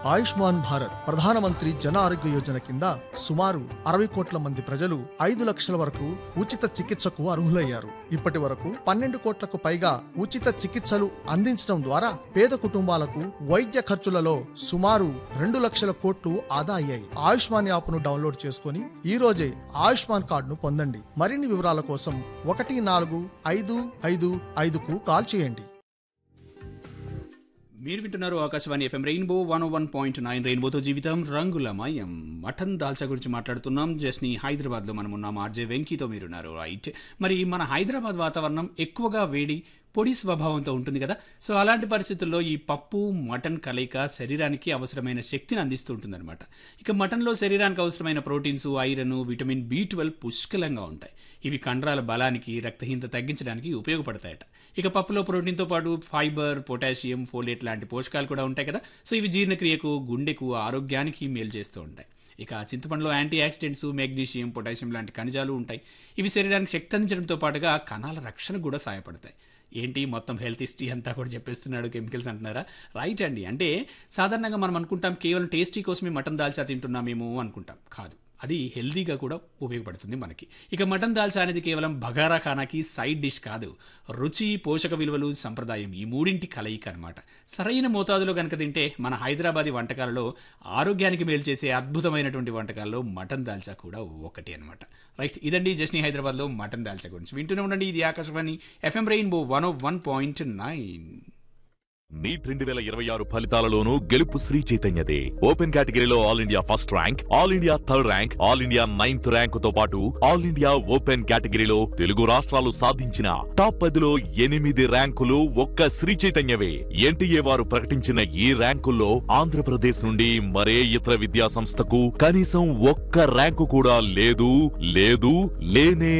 ఆయుష్మాన్ భారత్ ప్రధానమంత్రి జన ఆరోగ్య యోజన కింద సుమారు అరవై కోట్ల మంది ప్రజలు ఐదు లక్షల వరకు ఉచిత చికిత్సకు అర్హులయ్యారు ఇప్పటి వరకు పన్నెండు కోట్లకు పైగా ఉచిత చికిత్సలు అందించడం ద్వారా పేద కుటుంబాలకు వైద్య ఖర్చులలో సుమారు రెండు లక్షల కోట్లు ఆదా అయ్యాయి ఆయుష్మాన్ యాప్ను డౌన్లోడ్ చేసుకుని ఈ రోజే ఆయుష్మాన్ కార్డును పొందండి మరిన్ని వివరాల కోసం ఒకటి నాలుగు ఐదు ఐదు ఐదుకు కాల్ చేయండి మీరు వింటున్నారు Akashvani FM rainbow one one point nine రెయిన్బోతో జీవితం రంగులమయం మటన్ దాల్చా గురించి మాట్లాడుతున్నాం జస్ని హైదరాబాద్లో మనం ఉన్నాం ఆర్జే వెంకీతో మీరున్నారు రైట్ మరి మన హైదరాబాద్ వాతావరణం ఎక్కువగా వేడి పొడి స్వభావంతో ఉంటుంది కదా సో అలాంటి పరిస్థితుల్లో ఈ పప్పు మటన్ కలయిక శరీరానికి అవసరమైన శక్తిని అందిస్తూ ఉంటుందన్నమాట ఇక మటన్లో శరీరానికి అవసరమైన proteins iron vitamin B twelve పుష్కలంగా ఉంటాయి ఇవి కండరాల బలానికి రక్తహీనత తగ్గించడానికి ఉపయోగపడతాయట ఇక పప్పులో ప్రోటీన్తో పాటు ఫైబర్ పొటాషియం ఫోలేట్ లాంటి పోషకాలు కూడా ఉంటాయి కదా సో ఇవి జీర్ణక్రియకు గుండెకు ఆరోగ్యానికి మేలు చేస్తూ ఉంటాయి ఇక చింతపండులో యాంటీ ఆక్సిడెంట్స్ మెగ్నీషియం పొటాషియం లాంటి ఖనిజాలు ఉంటాయి ఇవి శరీరానికి శక్తి అందించడంతో పాటుగా కణాల రక్షణకు కూడా సహాయపడతాయి ఏంటి మొత్తం హెల్త్ హిస్టరీ అంతా కూడా చెప్పేస్తున్నాడు కెమికల్స్ అంటున్నారా రైట్ అండి అంటే సాధారణంగా మనం అనుకుంటాం కేవలం టేస్టీ కోసమే మటన్ దాల్చా తింటున్నామేమో అనుకుంటాం కాదు అది హెల్దీగా కూడా ఉపయోగపడుతుంది మనకి ఇక మటన్ దాల్చా అనేది కేవలం బగారా ఖానాకి సైడ్ డిష్ కాదు రుచి పోషక విలువలు సంప్రదాయం ఈ మూడింటి కలయిక అనమాట సరైన మోతాదులో కనుక తింటే మన హైదరాబాదీ వంటకాలలో ఆరోగ్యానికి మేలు చేసే అద్భుతమైనటువంటి వంటకాల్లో మటన్ దాల్చా కూడా ఒకటి అనమాట రైట్ ఇదండి జస్ని హైదరాబాద్లో మటన్ దాల్చా గురించి వింటూనే ఉండండి ఇది Akashvani FM rainbow one one point nine NEET రెండు వేల ఇరవై ఆరు ఫలితాలలోనూ గెలుపు శ్రీ చైతన్యదే ఓపెన్ కేటగిరీలో all India first rank all India third rank all India ninth rank తో పాటు ఆల్ ఇండియా ఓపెన్ కేటగిరీలో తెలుగు రాష్ట్రాలు సాధించిన టాప్ పదిలో ఎనిమిది ర్యాంకులు ఒక్క శ్రీ చైతన్యవే ఎన్టీఏ వారు ప్రకటించిన ఈ ర్యాంకుల్లో ఆంధ్రప్రదేశ్ నుండి మరే ఇతర విద్యా సంస్థకు కనీసం ఒక్క ర్యాంకు కూడా లేదు లేదు లేనే